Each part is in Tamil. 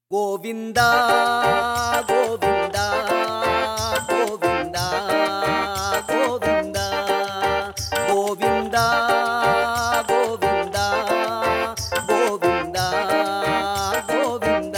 ಗೋವಿಂದ ಗೋವಿಂದ ಗೋವಿಂದ ಗೋವಿಂದ ಗೋವಿಂದ ಗೋವಿಂದ ಗೋವಿಂದ ಗೋವಿಂದ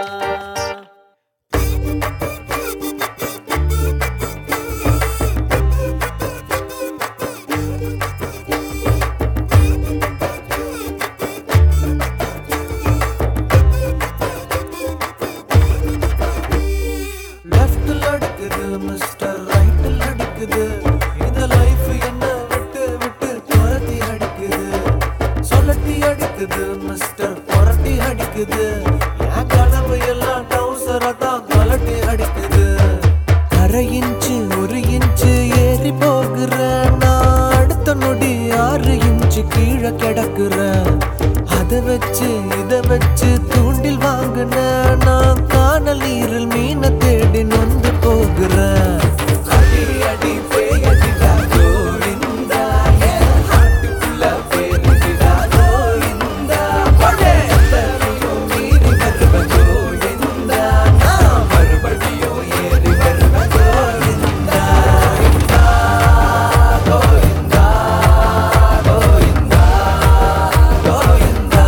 லெஃப்ட்ல அடிக்குது மிஸ்டர் ரைட்ல அடிக்குது இந்த லைஃப் என்ன விட்டு விட்டு துரத்தி அடிக்குது சொல்லட்டி அடிக்குது மிஸ்டர் புரட்டி அடிக்குது என் கனவு எல்லாம் டவுசரை தான் கலட்டி அடிக்குது அரை இன்ச்சு ஒரு இன்ச்சு ஏறி போகிறேன் நான் அடுத்த நொடி ஆறு இன்ச்சு கீழே கிடக்குறேன் அதை வச்சு இதை வச்சு தூண்டில் வாங்கின நான் காணல் நீரில் மீனை தேடி நொந்து போகிறேன் அடி அடி பேயடிடா கோவிந்தா என் ஹார்ட்டுக்குள்ள பேருடிடா கோவிந்தா படே எத்தனையும் மீறி வருவ கோவிந்தா நான் மறுபடியும் ஏறி வருவ கோவிந்தா கோவிந்தா கோவிந்தா கோவிந்தா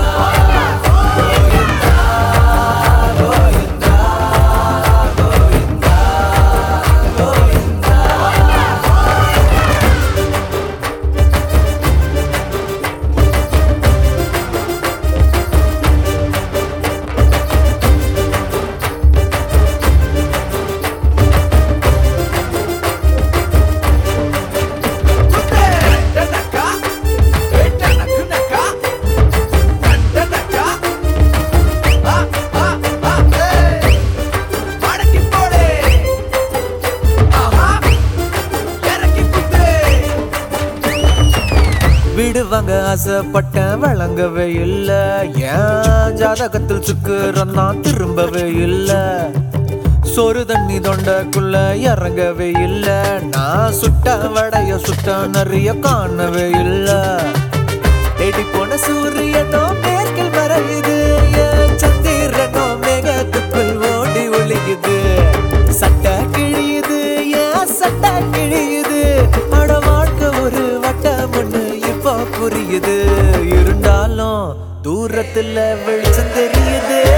விடுவாங்க ஆசைப்பட்டேன் விளங்கவே இல்ல ஏன் ஜாதகத்தில் சுக்குறோம் நான் திரும்பவே இல்ல சோறு தண்ணி தொண்டக்குள்ள இறங்கவே இல்ல நான் சுட்ட வடைய சுட்ட நிறைய காணவே இல்ல தேடி போன சூரியனோ மேற்கில் மறையுது என் சந்திரனோ மேகத்துக்குள் ஓடி ஒளியுது சட்டை கிழியுது ஏன் சட்டை கிழியுது அட வாழ்க்கை ஒரு வட்டம் ஒண்ணு இப்போ புரியுது இருந்தாலும் தூரத்துல வெளிச்சம் தெரியுது